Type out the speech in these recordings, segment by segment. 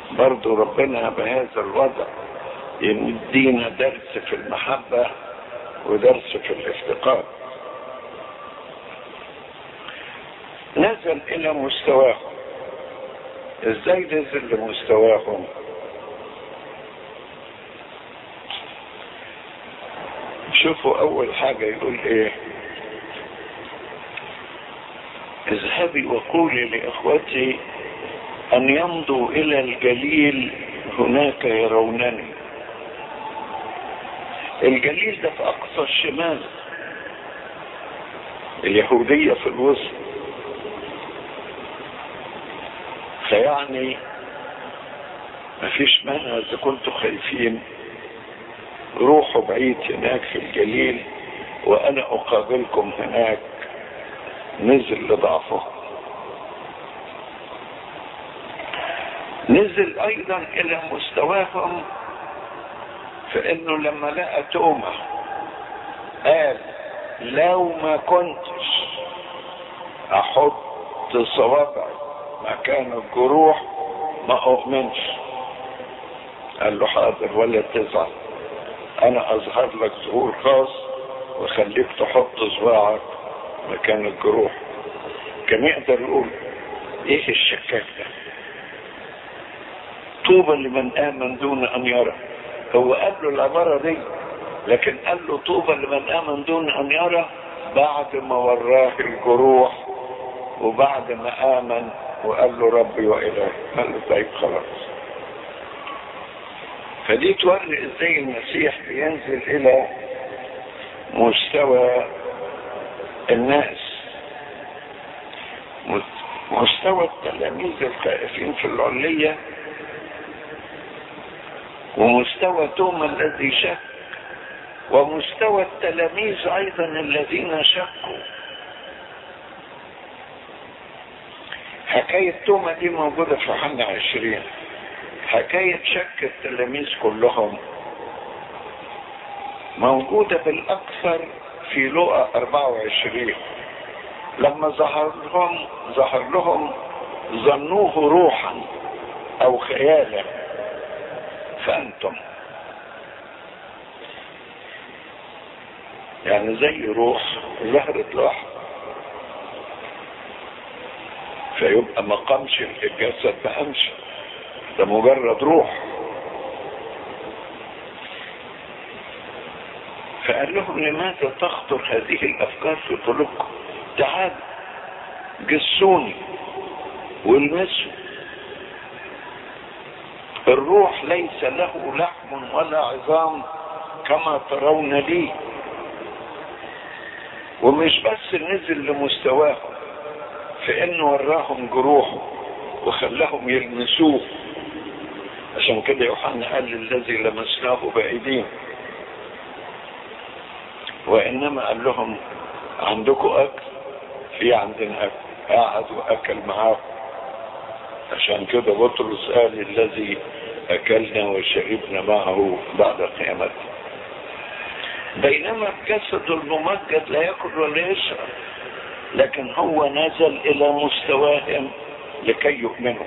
برضو ربنا بهذا الوضع يدينا درس في المحبة ودرس في الافتقار نزل الى مستواهم ازاي نزل لمستواهم شوفوا اول حاجة يقول ايه اذهبي وقولي لاخوتي ان يمضوا الى الجليل هناك يرونني الجليل ده في اقصى الشمال اليهودية في الوسط فيعني مفيش مانع اذا كنتوا خايفين روحوا بعيد هناك في الجليل وانا اقابلكم هناك نزل لضعفه نزل ايضا الى مستواهم فانه لما لقى تومة قال لو ما كنتش احط صوابعي مكان الجروح ما اؤمنش قال له حاضر ولا تزعل انا اظهر لك ظهور خاص وخليك تحط صباعك مكان الجروح كان يقدر يقول ايه الشكاك ده طوبى لمن امن دون ان يرى هو قال له العباره دي لكن قال له طوبى لمن امن دون ان يرى بعد ما وراه الجروح وبعد ما امن وقال له ربي والهي قال له طيب خلاص فدي توري ازاي المسيح بينزل الى مستوى الناس مستوى التلاميذ الخائفين في العلية ومستوى توما الذي شك ومستوى التلاميذ ايضا الذين شكوا حكاية توما دي موجودة في يوحنا عشرين حكاية شك التلاميذ كلهم موجودة بالأكثر في لقا 24 لما ظهر لهم ظهر لهم ظنوه روحا أو خيالا فأنتم يعني زي روح ظهرت لوحده فيبقى ما قامش الجسد ما قامش ده مجرد روح فقال لهم لماذا تخطر هذه الافكار في قلوبكم تعالوا جسوني والمسوا الروح ليس له لحم ولا عظام كما ترون لي ومش بس نزل لمستواهم في انه وراهم جروحه وخلاهم يلمسوه عشان كده يوحنا قال الذي لمسناه بايدينا وانما قال لهم عندكم اكل في عندنا اكل قعد واكل معاهم عشان كده بطرس قال الذي اكلنا وشربنا معه بعد قيامته بينما الجسد الممجد لا ياكل ولا يشرب لكن هو نزل الى مستواهم لكي يؤمنوا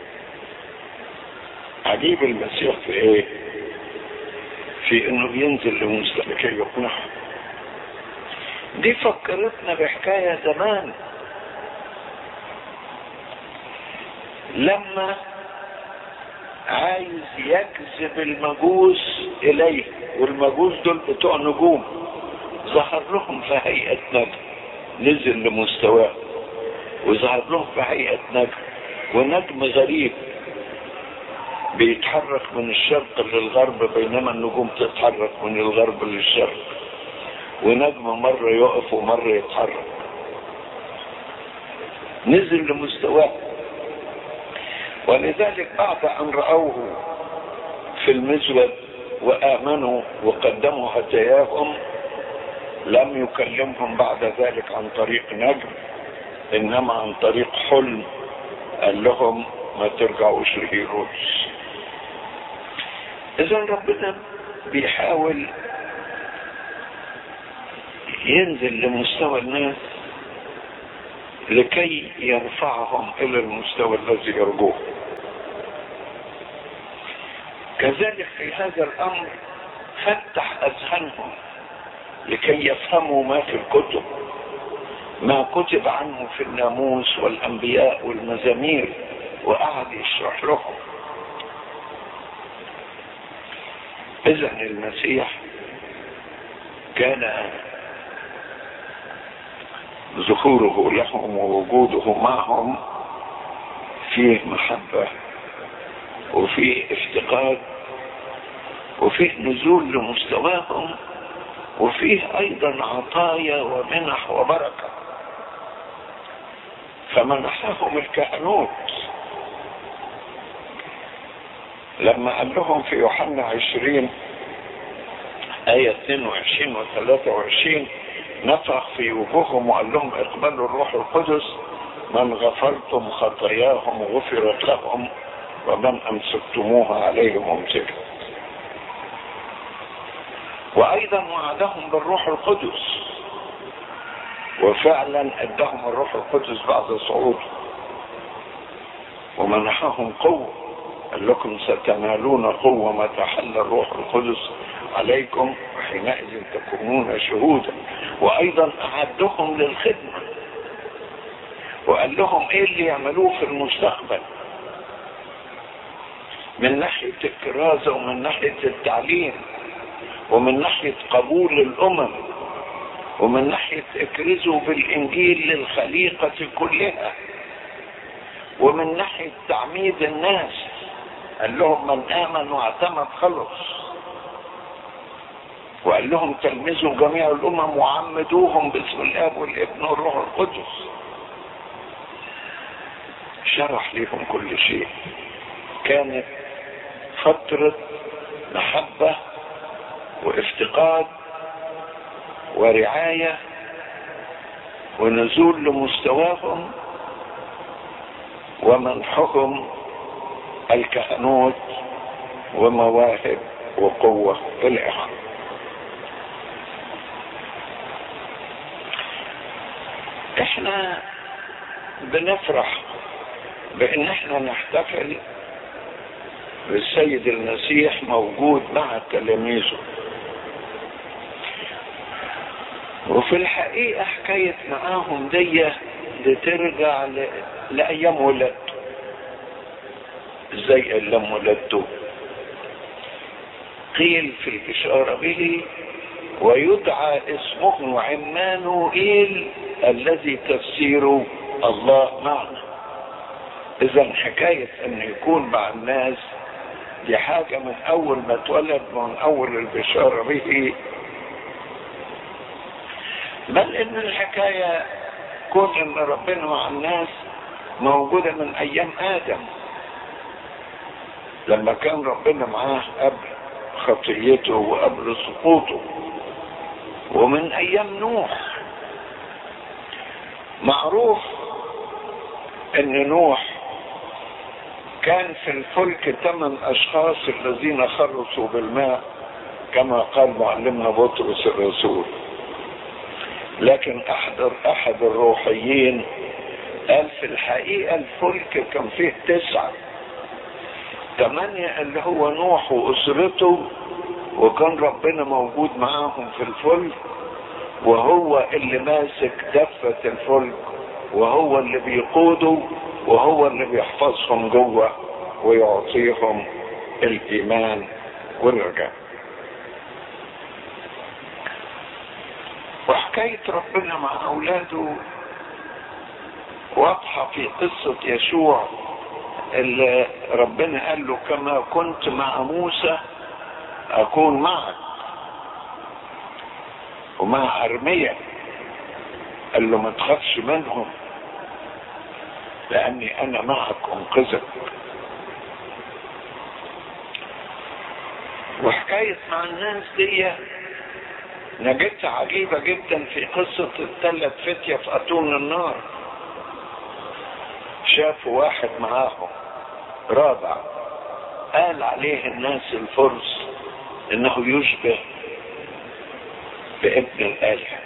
عجيب المسيح في ايه في انه بينزل لمستوى لكي يقنعهم دي فكرتنا بحكاية زمان لما عايز يجذب المجوس اليه والمجوس دول بتوع نجوم ظهر لهم في هيئة نجم نزل لمستواه وظهر لهم في هيئة نجم ونجم غريب بيتحرك من الشرق للغرب بينما النجوم تتحرك من الغرب للشرق ونجم مرة يقف ومرة يتحرك نزل لمستواه ولذلك بعد ان رأوه في المزود وآمنوا وقدموا هداياهم لم يكلمهم بعد ذلك عن طريق نجم انما عن طريق حلم قال لهم ما ترجعوش لهيرودس اذا ربنا بيحاول ينزل لمستوى الناس لكي يرفعهم الى المستوى الذي يرجوه كذلك في هذا الامر فتح اذهانهم لكي يفهموا ما في الكتب ما كتب عنه في الناموس والانبياء والمزامير وقعد يشرح لهم اذا المسيح كان ظهوره لهم ووجوده معهم فيه محبة وفيه افتقاد وفيه نزول لمستواهم وفيه ايضا عطايا ومنح وبركة فمنحهم الكهنوت لما قال لهم في يوحنا عشرين آية 22 و 23 نفخ في وجوههم وقال لهم اقبلوا الروح القدس من غفرتم خطاياهم غفرت لهم ومن امسكتموها عليهم امسكت وايضا وعدهم بالروح القدس وفعلا ادهم الروح القدس بعد صعوده ومنحهم قوه قال لكم ستنالون قوه متى حل الروح القدس عليكم وحينئذ تكونون شهودا وايضا اعدهم للخدمه وقال لهم ايه اللي يعملوه في المستقبل من ناحيه الكرازه ومن ناحيه التعليم ومن ناحيه قبول الامم ومن ناحيه اكرزوا بالانجيل للخليقه كلها ومن ناحيه تعميد الناس قال لهم من امن واعتمد خلص وقال لهم تلمذوا جميع الامم وعمدوهم باسم الاب والابن والروح القدس شرح لهم كل شيء كانت فترة محبة وافتقاد ورعاية ونزول لمستواهم ومنحهم الكهنوت ومواهب وقوة إلى آخره احنا بنفرح بان احنا نحتفل بالسيد المسيح موجود مع تلاميذه وفي الحقيقة حكاية معاهم دي بترجع ل... لأيام ولادته ازاي أيام ولادته قيل في البشارة به ويدعى اسمه عمانوئيل الذي تفسيره الله معنا اذا حكاية ان يكون مع الناس دي حاجة من اول ما اتولد من اول البشارة به بل ان الحكاية كون ان ربنا مع الناس موجودة من ايام ادم لما كان ربنا معاه قبل خطيته وقبل سقوطه ومن ايام نوح معروف ان نوح كان في الفلك ثمان اشخاص الذين خلصوا بالماء كما قال معلمنا بطرس الرسول لكن احد احد الروحيين قال في الحقيقه الفلك كان فيه تسعه ثمانيه اللي هو نوح واسرته وكان ربنا موجود معاهم في الفلك وهو اللي ماسك دفة الفلك وهو اللي بيقوده وهو اللي بيحفظهم جوه ويعطيهم الايمان والرجاء وحكاية ربنا مع اولاده واضحة في قصة يشوع اللي ربنا قال له كما كنت مع موسى اكون معك ومع ارميا قال له ما تخافش منهم لاني انا معك انقذك وحكاية مع الناس دي نجدتها عجيبة جدا في قصة الثلاث فتية في أتون النار شافوا واحد معاهم رابع قال عليه الناس الفرس انه يشبه بابن الآلهة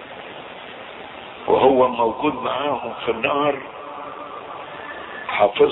وهو موجود معاهم في النار حافظ